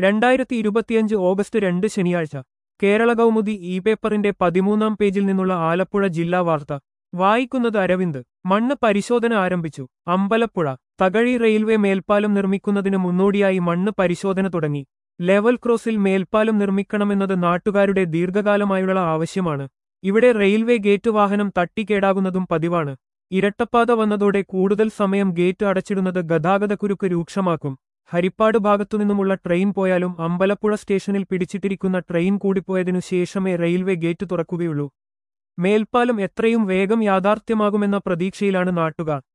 രണ്ടായിരത്തി ഇരുപത്തിയഞ്ച് ഓഗസ്റ്റ് രണ്ട് ശനിയാഴ്ച കേരള കൗമുദി ഇ പേപ്പറിന്റെ പതിമൂന്നാം പേജിൽ നിന്നുള്ള ആലപ്പുഴ ജില്ലാ വാർത്ത വായിക്കുന്നത് അരവിന്ദ് മണ്ണ് പരിശോധന ആരംഭിച്ചു അമ്പലപ്പുഴ തകഴി റെയിൽവേ മേൽപ്പാലം നിർമ്മിക്കുന്നതിന് മുന്നോടിയായി മണ്ണ് പരിശോധന തുടങ്ങി ലെവൽ ക്രോസിൽ മേൽപ്പാലം നിർമ്മിക്കണമെന്നത് നാട്ടുകാരുടെ ദീർഘകാലമായുള്ള ആവശ്യമാണ് ഇവിടെ റെയിൽവേ ഗേറ്റ് വാഹനം തട്ടിക്കേടാകുന്നതും പതിവാണ് ഇരട്ടപ്പാത വന്നതോടെ കൂടുതൽ സമയം ഗേറ്റ് അടച്ചിടുന്നത് ഗതാഗതക്കുരുക്ക് രൂക്ഷമാക്കും ഹരിപ്പാട് ഭാഗത്തുനിന്നുമുള്ള ട്രെയിൻ പോയാലും അമ്പലപ്പുഴ സ്റ്റേഷനിൽ പിടിച്ചിട്ടിരിക്കുന്ന ട്രെയിൻ കൂടിപ്പോയതിനു ശേഷമേ റെയിൽവേ ഗേറ്റ് തുറക്കുകയുള്ളൂ മേൽപ്പാലം എത്രയും വേഗം യാഥാർത്ഥ്യമാകുമെന്ന പ്രതീക്ഷയിലാണ് നാട്ടുകാർ